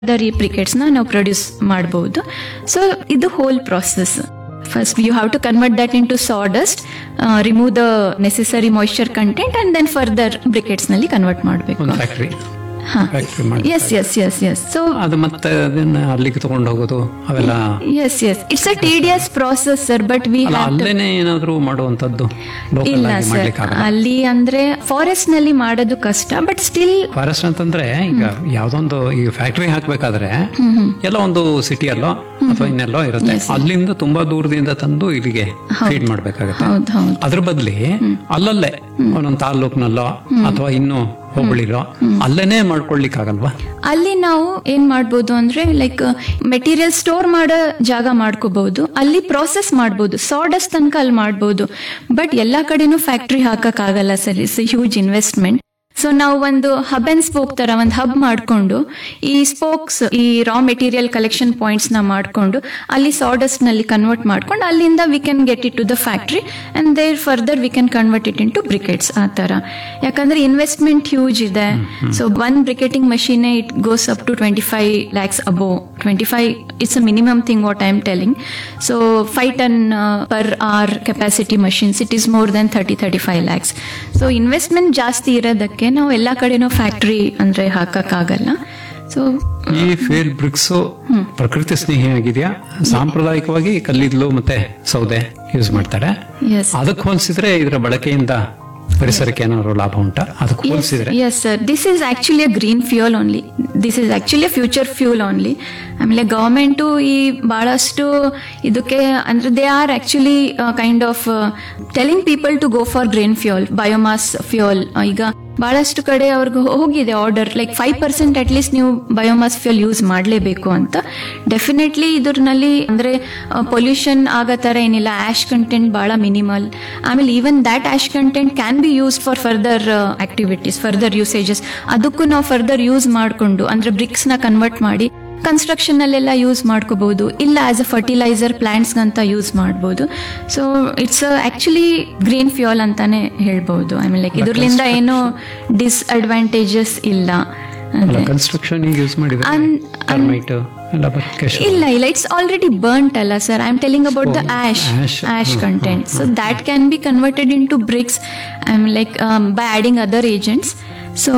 There ಈ ಬ್ರಿಕೆಟ್ಸ್ನ ನಾವು produce ಮಾಡಬಹುದು ಸೊ ಇದು whole process first you have to convert that into sawdust remove the necessary moisture content and then further ಬ್ರಿಕೆಟ್ಸ್ನಲ್ಲಿ convert ಮಾಡಬೇಕು ಒಂದು factory ಹಾ ಫ್ಯಾಕ್ಟ್ರಿ ಮಾಡಿ yes yes yes yes so ಅದು ಮತ್ತೆ ಅದನ್ನ ಅಲ್ಲಿಗೆ ತಗೊಂಡು ಹೋಗೋದು ಅವೆಲ್ಲ ಎಸ್ ಎಸ್ it's a tedious process sir but we ಅಲ್ಲ ಹ್ಯಾವ್ ಅಲ್ಲೇನೆ ಏನಾದ್ರು ಮಾಡುವಂತದ್ದು ಲೋಕಲ್ ಇಲ್ಲ ಆಗಿ ಸರ್ ಮಾಡ್ಲಿಕ್ಕಾಗಲ್ಲ ಅಲ್ಲಿ ಅಂದ್ರೆ ಫಾರೆಸ್ಟ್ ನಲ್ಲಿ ಮಾಡೋದು ಕಷ್ಟ ಬಟ್ ಸ್ಟಿಲ್ ಫಾರೆಸ್ಟ್ ಅಂತಂದ್ರೆ ಈಗ ಯಾವ್ದೊಂದು ಈ ಫ್ಯಾಕ್ಟ್ರಿ ಹಾಕ್ಬೇಕಾದ್ರೆ ಎಲ್ಲ ಒಂದು ಸಿಟಿಯಲ್ಲೋ ಅಥವಾ ಇನ್ನೆಲ್ಲೋ ಇರುತ್ತೆ ಅಲ್ಲಿಂದ ತುಂಬಾ ದೂರದಿಂದ ತಂದು ಇಲ್ಲಿಗೆ ಫೀಡ್ ಮಾಡ್ಬೇಕಾಗತ್ತೆ ಹೌದು ಹೌದು ಅದ್ರ ಬದ್ಲಿ ಅಲ್ಲಲ್ಲೇ ಒಂದೊಂದು ತಾಲ್ಲೂಕ್ನಲ್ಲೋ ಅಥವಾ ಇನ್ನು ಹೋಬಳಿಲೋ ಅಲ್ಲೇನೆ ಮಾಡ್ಕೊಳ್ಲಿಕ್ಕಾಗಲ್ವಾ ಅಲ್ಲಿ ನಾವು ಏನ್ ಮಾಡ್ಬೋದು ಅಂದ್ರೆ ಲೈಕ್ ಮೆಟೀರಿಯಲ್ ಸ್ಟೋರ್ ಮಾಡೋ ಜಾಗ ಮಾಡ್ಕೋಬಹುದು ಅಲ್ಲಿ ಪ್ರಾಸೆಸ್ ಮಾಡ್ಬೋದು ಸಾಡಸ್ಟ್ ತನಕ ಅಲ್ಲಿ ಮಾಡ್ಬೋದು ಬಟ್ ಎಲ್ಲಾ ಕಡೆನೂ ಫ್ಯಾಕ್ಟ್ರಿ ಹಾಕಕ್ ಆಗಲ್ಲ sir it's huge investment so ನಾವು ಒಂದು ಹಬ್ ಅಂಡ್ ಸ್ಪೋಕ್ ತರ ಒಂದು ಹಬ್ ಮಾಡ್ಕೊಂಡು ಈ ಸ್ಪೋಕ್ಸ್ ಈ ರಾ ಮೆಟೀರಿಯಲ್ ಕಲೆಕ್ಷನ್ ಪಾಯಿಂಟ್ಸ್ ನ ಮಾಡ್ಕೊಂಡು ಅಲ್ಲಿ ಸಾಡಸ್ಟ್ ನಲ್ಲಿ ಕನ್ವರ್ಟ್ ಮಾಡ್ಕೊಂಡು ಅಲ್ಲಿಂದ we can get it to the factory and there further we can convert it into briquettes ಆ ತರ ಯಾಕಂದ್ರೆ ಇನ್ವೆಸ್ಟ್ಮೆಂಟ್ ಹ್ಯೂಜ್ ಇದೆ so one briquetting machine it goes up to twenty five lakhs above twenty five it's a minimum thing what I am telling so five ton per hour capacity machines it is more then thirty thirty five lakhs so investment ಜಾಸ್ತಿ ಇರೋದಕ್ಕೆ ನಾವು ಎಲ್ಲ ಕಡೆನೂ factory ಅಂದ್ರೆ ಹಾಕಕ್ಕಾಗಲ್ಲ so ಈ fuel bricks ಪ್ರಕೃತಿ ಸ್ನೇಹಿ ಆಗಿದೆಯಾ ಸಾಂಪ್ರದಾಯಿಕವಾಗಿ ಕಲ್ಲಿದ್ಲು ಮತ್ತೆ ಸೌದೆ ಯೂಸ್ ಮಾಡ್ತಾರೆ ಎಸ್ ಅದಕ್ಕೆ ಹೋಲಿಸಿದ್ರೆ ಇದರ ಬಳಕೆಯಿಂದ ಪರಿಸರಕ್ಕೆ ಏನಾದ್ರು ಲಾಭ ಉಂಟಾ ಅದಕ್ಕೆ ಹೋಲಿಸಿದ್ರೆ yes sir this is actually a green fuel only this is actually a future fuel only ಆಮೇಲೆ ಗವರ್ಮೆಂಟು ಈ ಬಹಳಷ್ಟು ಇದಕ್ಕೆ ಅಂದ್ರೆ they are actually kind of telling people to go for green fuel biomass fuel ಈಗ ಬಹಳಷ್ಟು ಕಡೆ ಅವ್ರಿಗೆ ಹೋಗಿದೆ order like five percent at least ನೀವು ಬಯೋಮಾಸ್ ಫ್ಯೂಲ್ ಯೂಸ್ ಮಾಡಲೇಬೇಕು ಅಂತ ಡೆಫಿನೆಟ್ಲಿ ಇದ್ರಲ್ಲಿ ಅಂದ್ರೆ ಪೊಲ್ಯೂಷನ್ ಆಗೋ ಥರ ಏನಿಲ್ಲ ಆಶ್ ಕಂಟೆಂಟ್ ಬಹಳ ಮಿನಿಮಲ್ ಆಮೇಲೆ even that ash content can be use for further activities further usages ಅದಕ್ಕೂ ನಾವು ಫರ್ದರ್ ಯೂಸ್ ಮಾಡಿಕೊಂಡು ಅಂದ್ರೆ ಬ್ರಿಕ್ಸ್ ನ ಕನ್ವರ್ಟ್ ಮಾಡಿ ಕನ್ಸ್ಟ್ರಕ್ಷನ್ ಅಲ್ಲೆಲ್ಲ ಯೂಸ್ ಮಾಡ್ಕೋಬಹುದು ಇಲ್ಲ ಆಸ್ ಅ ಫರ್ಟಿಲೈಸರ್ ಪ್ಲಾಂಟ್ಸ್ ಅಂತ ಯೂಸ್ ಮಾಡಬಹುದು so it's actually green fuel ಅಂತಾನೆ ಹೇಳ್ಬಹುದು ಐ ಮೀನ್ ಲೈಕ್ ಇದ್ರಲಿಂದ ಏನು ಡಿಸ್ಅಡ್ವಾಂಟೇಜಸ್ ಇಲ್ಲ ಅಲ್ಲ ಅದೇ ಕನ್ಸ್ಟ್ರಕ್ಷನ್ ಯೂಸ್ ಮಾಡಿದ್ರೆ ಅನ್- ಟರ್ಮೈಟ್ ಎಲ್ಲ ಬದುಕೆ ಇಲ್ಲ ಇಲ್ಲ ಇಟ್ಸ್ ಆಲ್ರೆಡಿ ಬರ್ಂಟ್ ಅಲ್ಲ sir I am telling about the Oh, ash ash. Ash hmm, content so that can be converted into bricks I am like by adding other agents so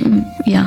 yeah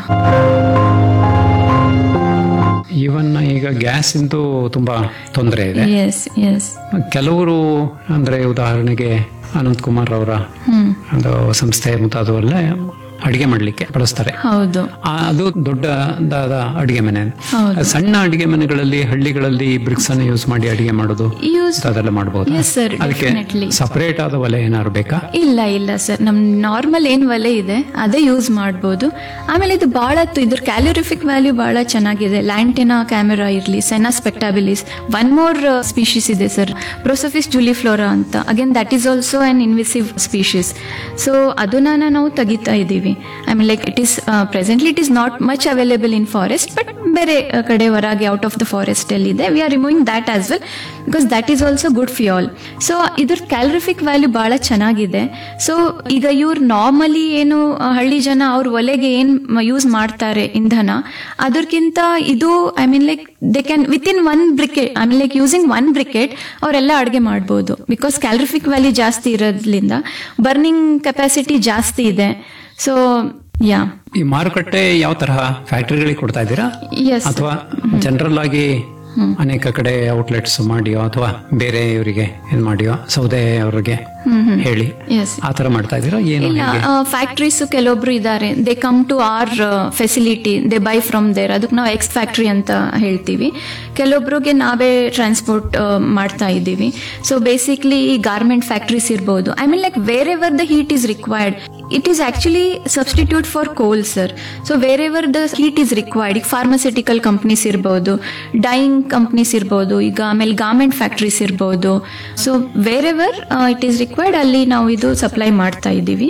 even ಈಗ gas ಇಂದು ತುಂಬಾ ತೊಂದರೆ ಇದೆ S S ಕೆಲವರು ಅಂದ್ರೆ ಉದಾಹರಣೆಗೆ ಅನಂತ್ ಕುಮಾರ್ ಅವರ ಹ್ಮ್ ಒಂದು ಸಂಸ್ಥೆ ಮುಂತಾದವೆಲ್ಲ ಅಡಿಗೆ ಮಾಡ್ಲಿಕ್ಕೆ ಬಳಸ್ತಾರೆ ಹೌದು ಆ, ಅದು ದೊಡ್ಡದಾದ ಅಡಿಗೆ ಮನೆ ಹೌದು. ಸಣ್ಣ ಅಡಿಗೆ ಮನೆಗಳಲ್ಲಿ ಹಳ್ಳಿಗಳಲ್ಲಿ ಬ್ರಿಕ್ಸ್ ಅನ್ನು ಯೂಸ್ ಮಾಡಿ ಅಡಿಗೆ ಮಾಡೋದು ಯೂಸ್ ಅದೆಲ್ಲ ಮಾಡಬಹುದು Yes, sir, ಅದಕ್ಕೆ definitely. ಸಪರೇಟ್ ಆದ ಒಲೆ ಏನಾದ್ರು ಬೇಕಾ ಇಲ್ಲ ಇಲ್ಲ ಸರ್ ನಮ್ ನಾರ್ಮಲ್ ಏನ್ ಒಲೆ ಇದೆ ಅದೇ ಯೂಸ್ ಮಾಡ್ಬೋದು ಆಮೇಲೆ ಇದು ಬಹಳ ಇದ್ರ ಕ್ಯಾಲೋರಿಫಿಕ್ ವ್ಯಾಲ್ಯೂ ಬಹಳ ಚೆನ್ನಾಗಿದೆ ಲ್ಯಾಂಟಿನಾ ಕ್ಯಾಮೆರಾ ಇರಲಿ senna spectabilis one more species ಇದೆ ಸರ್ ಪ್ರೊಸೊಫಿಸ್ ಜುಲಿಫ್ಲೋರಾ ಅಂತ again that is also an invasive species so ಅದನ್ನ ನಾವು ತೆಗಿತಾ ಇದ್ದೀವಿ I mean like it is presently it is not much available in forest but ಬೇರೆ ಆ, ಕಡೆ ಹೊರಗೆ ಔಟ್ ಆಫ್ ದ ಫಾರೆಸ್ಟ್ ಅಲ್ಲಿ ಇದೆ we are removing that as well because that is also good fuel so ಇದ್ರ calorific value ಬಹಳ ಚೆನ್ನಾಗಿದೆ so ಈಗ ಇವ್ರು ನಾರ್ಮಲಿ ಏನು ಆ, ಹಳ್ಳಿ ಜನ ಅವ್ರ ಒಲೆಗೆ ಏನ್ ಯೂಸ್ ಮಾಡ್ತಾರೆ ಇಂಧನ ಅದಕ್ಕಿಂತ ಇದು I mean like they can within one briquette I mean like using one briquette ಅವರೆಲ್ಲ ಅಡುಗೆ ಮಾಡ್ಬೋದು ಬಿಕಾಸ್ ಕ್ಯಾಲರಿಫಿಕ್ ವ್ಯಾಲ್ಯೂ ಜಾಸ್ತಿ ಇರೋದ್ರಿಂದ ಬರ್ನಿಂಗ್ ಕೆಪಾಸಿಟಿ ಜಾಸ್ತಿ ಇದೆ ಸೊ ಯಾ ಈ ಮಾರುಕಟ್ಟೆ ಯಾವ ತರಹ ಫ್ಯಾಕ್ಟರಿಗಳಿಗೆ ಕೊಡ್ತಾ ಇದ್ದೀರಾ ಎಸ್ ಅಥವಾ ಜನರಲ್ ಆಗಿ ಅನೇಕ ಕಡೆ ಔಟ್ಲೆಟ್ಸ್ ಮಾಡಿಯೋ ಅಥವಾ ಬೇರೆ ಇವರಿಗೆ ಏನ್ ಮಾಡಿಯೋ ಸೌದೆ ಅವರಿಗೆ ಹೇಳಿ ಎಸ್ ಆ ತರ ಮಾಡ್ತಾ ಇದ್ದೀರಾ ಏನು ಇಲ್ಲ ಹೇಗೆ ಫ್ಯಾಕ್ಟ್ರೀಸ್ ಕೆಲವೊಬ್ರು ಇದ್ದಾರೆ they come to our facility they buy from there ಅದಕ್ಕೆ ನಾವು ಎಕ್ಸ್ ಫ್ಯಾಕ್ಟ್ರಿ ಅಂತ ಹೇಳ್ತೀವಿ ಕೆಲವೊಬ್ರಿಗೆ ನಾವೇ ಟ್ರಾನ್ಸ್ಪೋರ್ಟ್ ಮಾಡ್ತಾ ಇದ್ದೀವಿ ಸೊ ಬೇಸಿಕ್ಲಿ ಈ ಗಾರ್ಮೆಂಟ್ ಫ್ಯಾಕ್ಟ್ರೀಸ್ ಇರ್ಬೋದು I mean like wherever the heat is required it is actually substitute for coal sir so wherever the heat is required ಈಗ ಫಾರ್ಮಸ್ಯೂಟಿಕಲ್ ಕಂಪ್ನೀಸ್ ಇರ್ಬೋದು dyeing companies ಇರ್ಬೋದು ಈಗ ಆಮೇಲೆ garment factories ಇರ್ಬೋದು so wherever it is required ಅಲ್ಲಿ ನಾವು ಇದು supply ಮಾಡ್ತಾ ಇದ್ದೀವಿ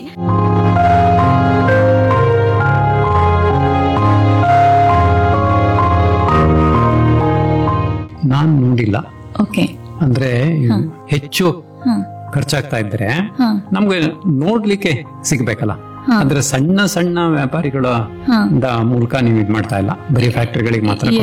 ನಾನ್ ನೋಡಿಲ್ಲ ಓಕೆ ಅಂದ್ರೆ ಇವು ಹೆಚ್ಚು ಹ್ಮ್ ಖರ್ಚಾಗ್ತಾ ಇದ್ರೆ ಹಾ. ನಮ್ಗೆ ನೋಡ್ಲಿಕ್ಕೆ ಸಿಗ್ಬೇಕಲ್ಲ ಅಂದ್ರೆ ಸಣ್ಣ ಸಣ್ಣ ವ್ಯಾಪಾರಿಗಳ ಹಾ. ದ ಮೂಲಕ ನೀವು ಇದ್ ಮಾಡ್ತಾ ಇಲ್ಲ ಬರೀ ಫ್ಯಾಕ್ಟರಿಗಳಿಗೆ ಮಾತ್ರ